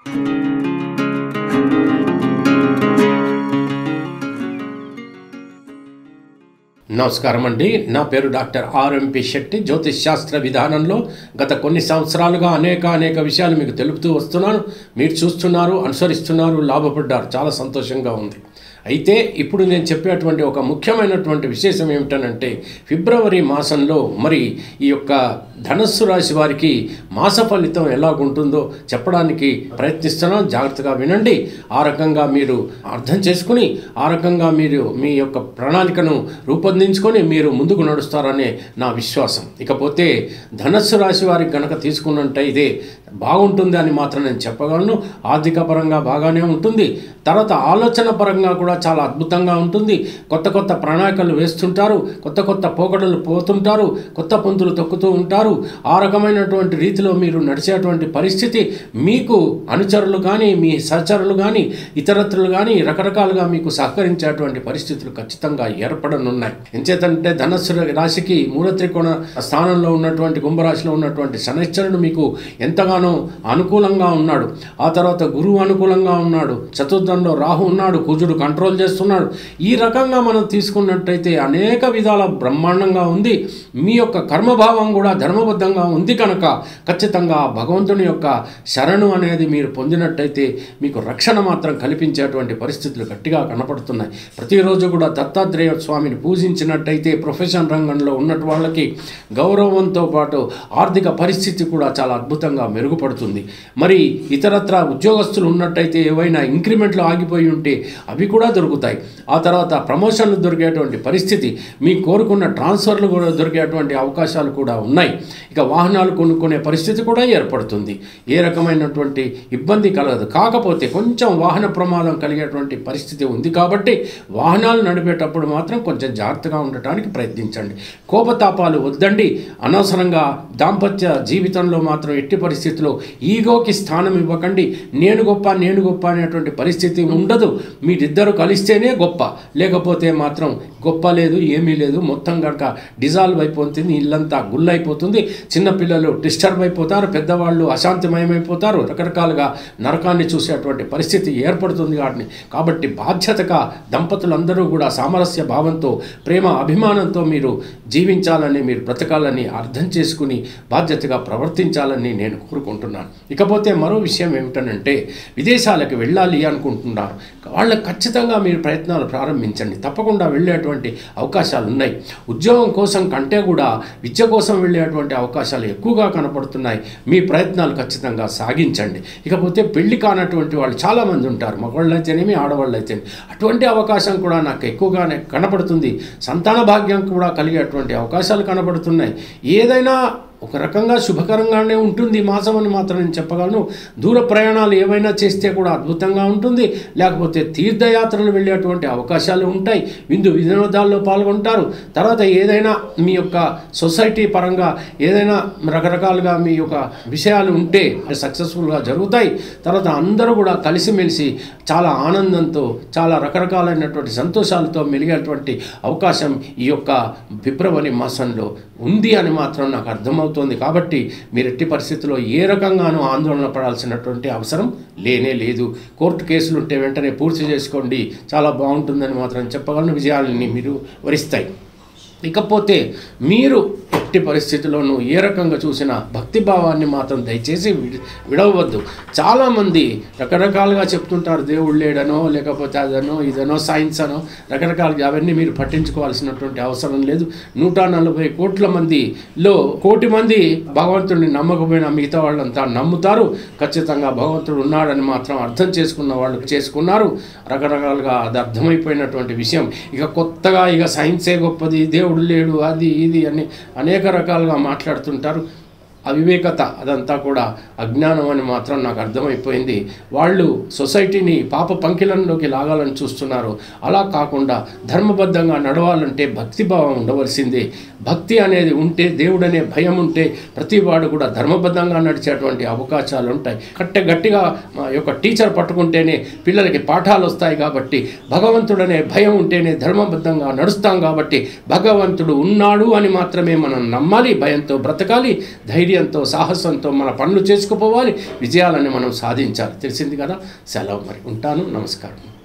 నమస్కారం అండి నా పేరు డాక్టర్ ఆర్ఎంపి శెట్టి జ్యోతిష్ శాస్త్ర విధానంలో గత కొన్ని సంవత్సరాలుగా అనేక అనేక విషయాలు మీకు తెలుపుతూ వస్తున్నాను మీరు చూస్తున్నారు అనుసరిస్తున్నారు లాభపడ్డారు చాలా సంతోషంగా ఉంది అయితే ఇప్పుడు నేను చెప్పేటువంటి ఒక ముఖ్యమైనటువంటి విశేషం ఏమిటనంటే ఫిబ్రవరి మాసంలో మరి ఈ యొక్క ధనస్సు రాశి వారికి మాస ఫలితం ఎలాగుంటుందో చెప్పడానికి ప్రయత్నిస్తున్నాను జాగ్రత్తగా వినండి ఆ రకంగా మీరు అర్థం చేసుకుని ఆ రకంగా మీరు మీ యొక్క ప్రణాళికను రూపొందించుకొని మీరు ముందుకు నడుస్తారనే నా విశ్వాసం ఇకపోతే ధనస్సు రాశి వారికి గనక తీసుకున్నట్టయితే బాగుంటుంది అని మాత్రం నేను చెప్పగలను ఆర్థిక పరంగా బాగానే ఉంటుంది తర్వాత ఆలోచన పరంగా కూడా చాలా అద్భుతంగా ఉంటుంది కొత్త కొత్త ప్రణాళికలు వేస్తుంటారు కొత్త కొత్త పోకడలు పోతుంటారు కొత్త పొంతులు తొక్కుతూ ఉంటారు ఆ రకమైనటువంటి రీతిలో మీరు నడిచేటువంటి పరిస్థితి మీకు అనుచరులు కానీ మీ సహచరులు కానీ ఇతరత్రులు కానీ రకరకాలుగా మీకు సహకరించేటువంటి పరిస్థితులు ఖచ్చితంగా ఏర్పడనున్నాయి ఎంచేతంటే ధనస్సు రాశికి మూలత్రికోణ స్థానంలో ఉన్నటువంటి కుంభరాశిలో ఉన్నటువంటి శనిశ్చరుడు మీకు ఎంతగానో అనుకూలంగా ఉన్నాడు ఆ తర్వాత గురువు అనుకూలంగా ఉన్నాడు చతుర్థంలో రాహు ఉన్నాడు కుజుడు కంట్రోల్ చేస్తున్నాడు ఈ రకంగా మనం తీసుకున్నట్టయితే అనేక విధాల బ్రహ్మాండంగా ఉంది మీ యొక్క కర్మభావం కూడా ధర్మబద్ధంగా ఉంది కనుక ఖచ్చితంగా ఆ భగవంతుని యొక్క శరణు అనేది మీరు పొందినట్టయితే మీకు రక్షణ మాత్రం కల్పించేటువంటి పరిస్థితులు గట్టిగా కనపడుతున్నాయి ప్రతిరోజు కూడా దత్తాత్రేయ స్వామిని పూజించినట్టయితే ప్రొఫెషన్ రంగంలో ఉన్నటువంటి వాళ్ళకి గౌరవంతో పాటు ఆర్థిక పరిస్థితి కూడా చాలా అద్భుతంగా మెరుగుపడుతుంది మరి ఇతరత్ర ఉద్యోగస్తులు ఉన్నట్టయితే ఏవైనా ఇంక్రిమెంట్లు ఆగిపోయి ఉంటే అవి కూడా దొరుకుతాయి ఆ తర్వాత ప్రమోషన్లు దొరికేటువంటి పరిస్థితి మీ కోరుకున్న ట్రాన్స్ఫర్లు కూడా దొరికేటువంటి అవకాశాలు కూడా ఉన్నాయి ఇక వాహనాలు కొనుక్కునే పరిస్థితి కూడా ఏర్పడుతుంది ఏ రకమైనటువంటి ఇబ్బంది కలగదు కాకపోతే కొంచెం వాహన ప్రమాదం కలిగేటువంటి పరిస్థితి ఉంది కాబట్టి వాహనాలు నడిపేటప్పుడు మాత్రం కొంచెం జాగ్రత్తగా ఉండటానికి ప్రయత్నించండి కోపతాపాలు వద్దండి అనవసరంగా దాంపత్య జీవితంలో మాత్రం ఎట్టి పరిస్థితిలో ఈగోకి స్థానం ఇవ్వకండి నేను గొప్ప నేను గొప్ప అనేటువంటి పరిస్థితి ఉండదు మీరిద్దరు కలిస్తేనే గొప్ప లేకపోతే మాత్రం గొప్ప లేదు ఏమీ లేదు మొత్తం కనుక డిజాల్వ్ అయిపోతుంది ఇల్లంతా గుల్లైపోతుంది చిన్నపిల్లలు డిస్టర్బ్ అయిపోతారు పెద్దవాళ్ళు అశాంతిమయమైపోతారు రకరకాలుగా నరకాన్ని చూసేటువంటి పరిస్థితి ఏర్పడుతుంది వాటిని కాబట్టి బాధ్యతగా దంపతులందరూ కూడా సామరస్య భావంతో ప్రేమ అభిమానంతో మీరు జీవించాలని మీరు బ్రతకాలని అర్థం చేసుకుని బాధ్యతగా ప్రవర్తించాలని నేను కోరుకుంటున్నాను ఇకపోతే మరో విషయం ఏమిటనంటే విదేశాలకు వెళ్ళాలి అనుకుంటున్నారు వాళ్ళకి ఖచ్చితంగా మీరు ప్రయత్నాలు ప్రారంభించండి తప్పకుండా వెళ్ళేటువంటి అవకాశాలు ఉన్నాయి ఉద్యోగం కోసం కంటే కూడా విద్య కోసం వెళ్ళేటువంటి అవకాశాలు ఎక్కువగా కనపడుతున్నాయి మీ ప్రయత్నాలు ఖచ్చితంగా సాగించండి ఇకపోతే పెళ్లి కానటువంటి వాళ్ళు చాలామంది ఉంటారు మగవాళ్ళు అయితేనేమి ఆడవాళ్ళు అయితేనేమి అటువంటి అవకాశం కూడా నాకు ఎక్కువగానే కనపడుతుంది సంతాన భాగ్యం కూడా కలిగేటువంటి అవకాశాలు కనపడుతున్నాయి ఏదైనా ఒక రకంగా శుభకరంగానే ఉంటుంది ఈ మాసం అని మాత్రం నేను చెప్పగలను దూర ప్రయాణాలు ఏవైనా చేస్తే కూడా అద్భుతంగా ఉంటుంది లేకపోతే తీర్థయాత్రలు వెళ్ళేటువంటి అవకాశాలు ఉంటాయి విందు వినోదాల్లో పాల్గొంటారు తర్వాత ఏదైనా మీ యొక్క సొసైటీ పరంగా ఏదైనా రకరకాలుగా మీ యొక్క విషయాలు ఉంటే సక్సెస్ఫుల్గా జరుగుతాయి తర్వాత అందరూ కూడా కలిసిమెలిసి చాలా ఆనందంతో చాలా రకరకాలైనటువంటి సంతోషాలతో మెలిగేటువంటి అవకాశం ఈ యొక్క ఫిబ్రవరి మాసంలో ఉంది అని మాత్రం నాకు అర్థమవుతోంది కాబట్టి మీరు ఎట్టి పరిస్థితుల్లో ఏ రకంగానూ ఆందోళన పడాల్సినటువంటి అవసరం లేనే లేదు కోర్టు కేసులు ఉంటే వెంటనే పూర్తి చేసుకోండి చాలా బాగుంటుందని మాత్రం చెప్పగలను విజయాలని మీరు వరిస్తాయి ఇకపోతే మీరు ఎట్టి పరిస్థితుల్లోనూ ఏ రకంగా చూసినా భక్తిభావాన్ని మాత్రం దయచేసి విడి విడవద్దు చాలామంది రకరకాలుగా చెప్తుంటారు దేవుడు లేడనో లేకపోతే అదనో ఇదనో సైన్స్ అనో రకరకాలుగా అవన్నీ మీరు పట్టించుకోవాల్సినటువంటి అవసరం లేదు నూట నలభై కోట్ల మందిలో కోటి మంది భగవంతుడిని నమ్మకపోయినా మిగతా వాళ్ళంతా నమ్ముతారు ఖచ్చితంగా భగవంతుడు ఉన్నాడని మాత్రం అర్థం చేసుకున్న వాళ్ళు చేసుకున్నారు రకరకాలుగా అది అర్థమైపోయినటువంటి విషయం ఇక కొత్తగా ఇక సైన్సే గొప్పది దేవుడు లేడు అది ఇది అని అనేక రకాలుగా మాట్లాడుతుంటారు అవివేకత అదంతా కూడా అజ్ఞానం అని మాత్రం నాకు అర్థమైపోయింది వాళ్ళు సొసైటీని పాప పంకిలంలోకి లాగాలని చూస్తున్నారు అలా కాకుండా ధర్మబద్ధంగా నడవాలంటే భక్తిభావం ఉండవలసిందే భక్తి అనేది ఉంటే దేవుడనే భయం ఉంటే ప్రతి వాడు కూడా ధర్మబద్ధంగా నడిచేటువంటి అవకాశాలు ఉంటాయి కట్టె గట్టిగా మా యొక్క టీచర్ పట్టుకుంటేనే పిల్లలకి పాఠాలు వస్తాయి కాబట్టి భగవంతుడనే భయం ఉంటేనే ధర్మబద్ధంగా నడుస్తాం కాబట్టి భగవంతుడు ఉన్నాడు అని మాత్రమే మనం నమ్మాలి భయంతో బ్రతకాలి ధైర్యం ధైర్యంతో సాహసంతో మన పనులు చేసుకుపోవాలి విజయాలని మనం సాధించాలి తెలిసింది కదా సెలవు మరి ఉంటాను నమస్కారం